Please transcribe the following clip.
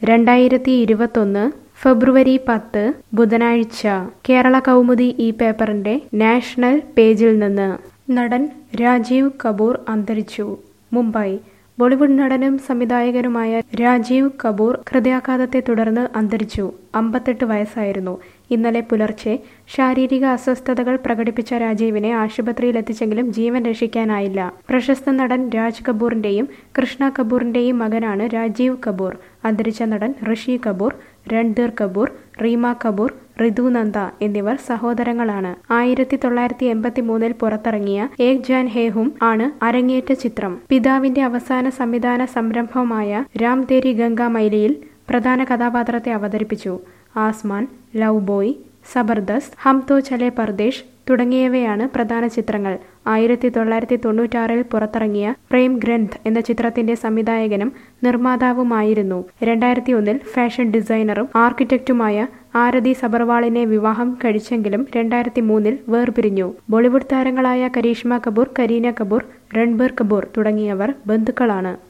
രണ്ടായിരത്തി ഇരുപത്തൊന്ന് ഫെബ്രുവരി പത്ത് ബുധനാഴ്ച കേരള കൗമുദി ഈ പേപ്പറിന്റെ നാഷണൽ പേജിൽ നിന്ന് നടൻ രാജീവ് കപൂർ അന്തരിച്ചു മുംബൈ ബോളിവുഡ് നടനും സംവിധായകനുമായ രാജീവ് കപൂർ ഹൃദയാഘാതത്തെ തുടർന്ന് അന്തരിച്ചു അമ്പത്തെട്ട് വയസ്സായിരുന്നു ഇന്നലെ പുലർച്ചെ ശാരീരിക അസ്വസ്ഥതകൾ പ്രകടിപ്പിച്ച രാജീവിനെ ആശുപത്രിയിൽ എത്തിച്ചെങ്കിലും ജീവൻ രക്ഷിക്കാനായില്ല പ്രശസ്ത നടൻ രാജ് കപൂറിന്റെയും കൃഷ്ണ കപൂറിന്റെയും മകനാണ് രാജീവ് കപൂർ അന്തരിച്ച നടൻ ഋഷി കപൂർ രൺധീർ കപൂർ റീമ കപൂർ ഋതു നന്ദ എന്നിവർ സഹോദരങ്ങളാണ് ആയിരത്തി തൊള്ളായിരത്തി എൺപത്തി മൂന്നിൽ പുറത്തിറങ്ങിയ ഏക് ജാൻ ഹേ ഹും ആണ് അരങ്ങേറ്റ ചിത്രം പിതാവിന്റെ അവസാന സംവിധാന സംരംഭമായ രാം തേരി ഗംഗ മൈലിയിൽ പ്രധാന കഥാപാത്രത്തെ അവതരിപ്പിച്ചു ആസ്മാൻ ലവ് ബോയ് സബർദസ്ത് ഹം തോ ചലെ പർദേശ് തുടങ്ങിയവയാണ് പ്രധാന ചിത്രങ്ങൾ ആയിരത്തി തൊള്ളായിരത്തി തൊണ്ണൂറ്റാറിൽ പുറത്തിറങ്ങിയ പ്രേം ഗ്രന്ഥ് എന്ന ചിത്രത്തിന്റെ സംവിധായകനും നിർമ്മാതാവുമായിരുന്നു രണ്ടായിരത്തി ഒന്നിൽ ഫാഷൻ ഡിസൈനറും ആർക്കിടെക്റ്റുമായ ആരതി സബർവാളിനെ വിവാഹം കഴിച്ചെങ്കിലും രണ്ടായിരത്തി മൂന്നിൽ വേർപിരിഞ്ഞു ബോളിവുഡ് താരങ്ങളായ കരീഷ്മ കപൂർ കരീന കപൂർ രൺബീർ കപൂർ തുടങ്ങിയവർ ബന്ധുക്കളാണ്